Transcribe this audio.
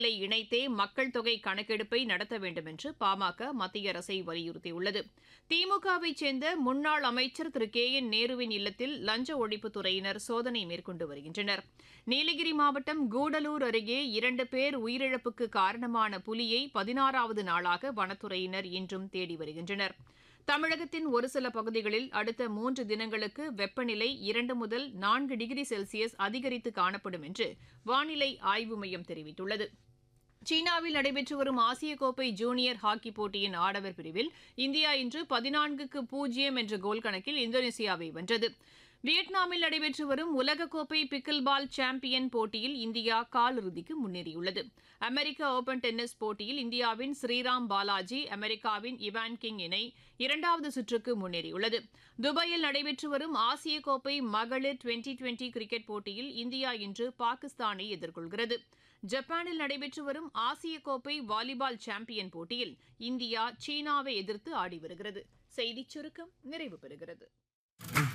களை இணைத்தே மக்கள் தொகை கணக்கெடுப்பை நடத்த வேண்டும் என்று பாமக மத்திய அரசை வலியுறுத்தியுள்ளது திமுகவை சேர்ந்த முன்னாள் அமைச்சர் திரு கே என் நேருவின் இல்லத்தில் லஞ்ச ஒழிப்புத்துறையினர் சோதனை மேற்கொண்டு வருகின்றனர் நீலகிரி மாவட்டம் கூடலூர் அருகே இரண்டு பேர் உயிரிழப்புக்கு காரணமான புலியை பதினாறாவது நாளாக வனத்துறையினர் இன்றும் தேடி வருகின்றனர் தமிழகத்தின் ஒரு சில பகுதிகளில் அடுத்த மூன்று தினங்களுக்கு வெப்பநிலை இரண்டு முதல் நான்கு டிகிரி செல்சியஸ் அதிகரித்து காணப்படும் என்று வானிலை ஆய்வு மையம் தெரிவித்துள்ளது சீனாவில் நடைபெற்று வரும் ஆசிய கோப்பை ஜூனியர் ஹாக்கி போட்டியின் ஆடவர் பிரிவில் இந்தியா இன்று பதினான்குக்கு பூஜ்ஜியம் என்ற கோல் கணக்கில் இந்தோனேசியாவை வென்றது வியட்நாமில் நடைபெற்று வரும் உலகக்கோப்பை பிக்கில் பால் சாம்பியன் போட்டியில் இந்தியா காலிறுதிக்கு முன்னேறியுள்ளது அமெரிக்க ஓபன் டென்னிஸ் போட்டியில் இந்தியாவின் ஸ்ரீராம் பாலாஜி அமெரிக்காவின் இவான் கிங் இணை இரண்டாவது சுற்றுக்கு முன்னேறியுள்ளது துபாயில் நடைபெற்று வரும் ஆசிய கோப்பை மகளிர் டுவெண்டி டுவெண்டி கிரிக்கெட் போட்டியில் இந்தியா இன்று பாகிஸ்தானை எதிர்கொள்கிறது ஜப்பானில் நடைபெற்று வரும் ஆசிய கோப்பை வாலிபால் சாம்பியன் போட்டியில் இந்தியா சீனாவை எதிர்த்து ஆடி வருகிறது செய்திச் சுருக்கம் நிறைவு பெறுகிறது